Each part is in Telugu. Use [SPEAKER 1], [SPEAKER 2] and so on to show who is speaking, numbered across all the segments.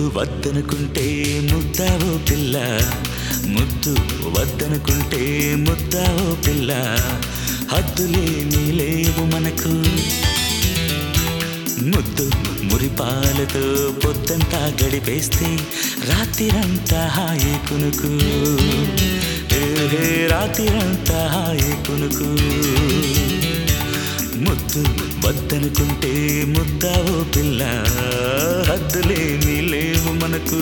[SPEAKER 1] వద్దనుకుంటే ముద్దావో పిల్ల ముద్దు వద్దనుకుంటే ముద్దావో పిల్ల హద్దులేమీ లేవు మనకు ముద్దు మురిపాలతో పొద్దంతా గడిపేస్తే రాత్రిరంతా హాయి కునుకు ఏహే రాత్రిరంతా హాయి కునుకు ముద్దు వద్దనుకుంటే ముద్దావో పిల్ల హద్దులేమీ లేవు మనకు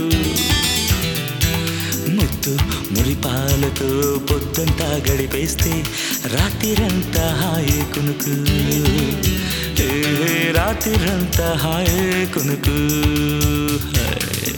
[SPEAKER 1] ముద్దు మురిపాలతో పొద్దంతా గడిపేస్తే రాత్రిరంతా హాయి కునుకు ఏ రాత్రిరంతా హాయి కునుకు హై.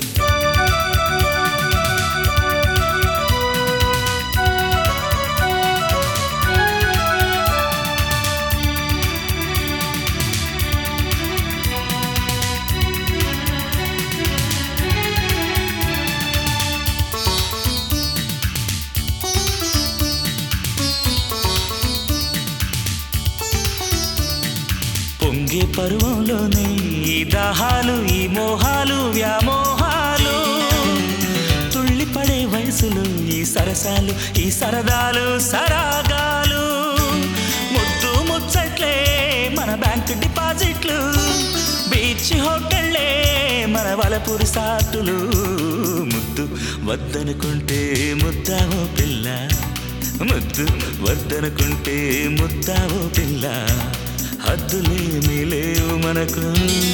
[SPEAKER 1] పొంగే పరువంలోనే ఈ దాహాలు ఈ మోహాలు వ్యామోహాలు తుళ్ళిపడే వయసులో ఈ సరసాలు ఈ సరదాలు సరాగాలు ముద్దు ముచ్చట్లే మన బ్యాంక్ డిపాజిట్లు బీచ్ హోటళ్ళే మన వలపురి సాటులు ముద్దు వద్దనుకుంటే ముద్దావో పిల్ల ముద్దు వద్దనుకుంటే ముద్దావో పిల్ల హద్దులేమీ లేవు మనకు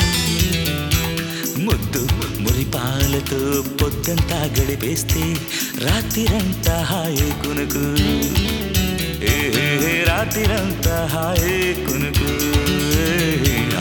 [SPEAKER 1] ముద్దు మురిపాలతో పొద్దంతా గడిపేస్తే రాత్రిరంతా హాయి కునుకు ఏ రాత్రిరంతా హాయి కునుకు ఏ, ఆ.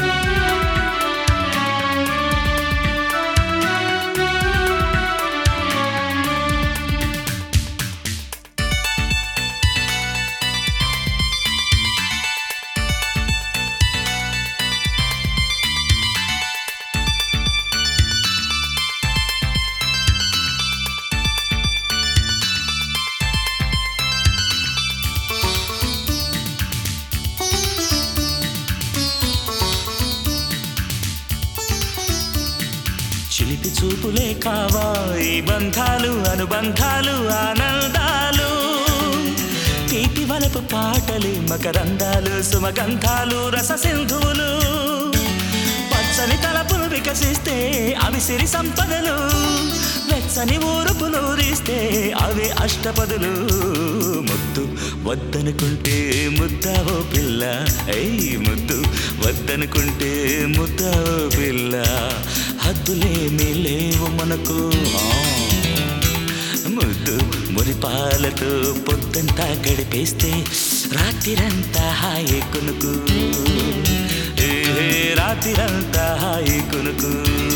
[SPEAKER 1] చిలిపి చూపులే కావా ఈ బంధాలు అనుబంధాలు ఆనందాలు తీపి వలపు పాటలు మకరందాలు సుమగంధాలు రససింధువులు పచ్చని తలపులు వికసిస్తే అవి సిరి సంపదలు వెచ్చని ఊరుపులు ఊరిస్తే అవి అష్టపదులు ముద్దు వద్దనుకుంటే ముద్దావో పిల్ల అయ్యి ముద్దు వద్దనుకుంటే ముద్దావో పిల్ల హద్దులేమీ లేవు మనకు ఆ. ముద్దు మురిపాలతో పొద్దంతా గడిపేస్తే రాత్రిరంతా హాయి కొనుకు ఏ రాత్రిరంతా హాయి కొనుకు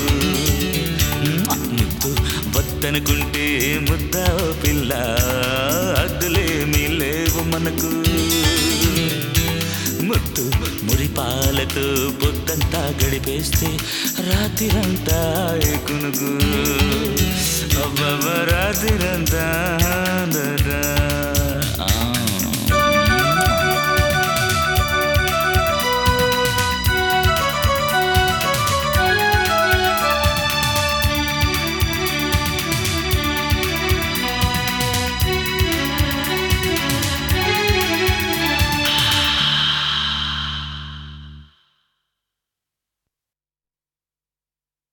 [SPEAKER 1] ముద్దు వద్దనుకుంటే ముద్ద పిల్ల అద్దులేమీ లేవు మనకు ముద్దు మురిపాలతో పొద్దంతా గడిపేస్తే రాత్రిరంతా కునుకు అవ్వవ రాత్రి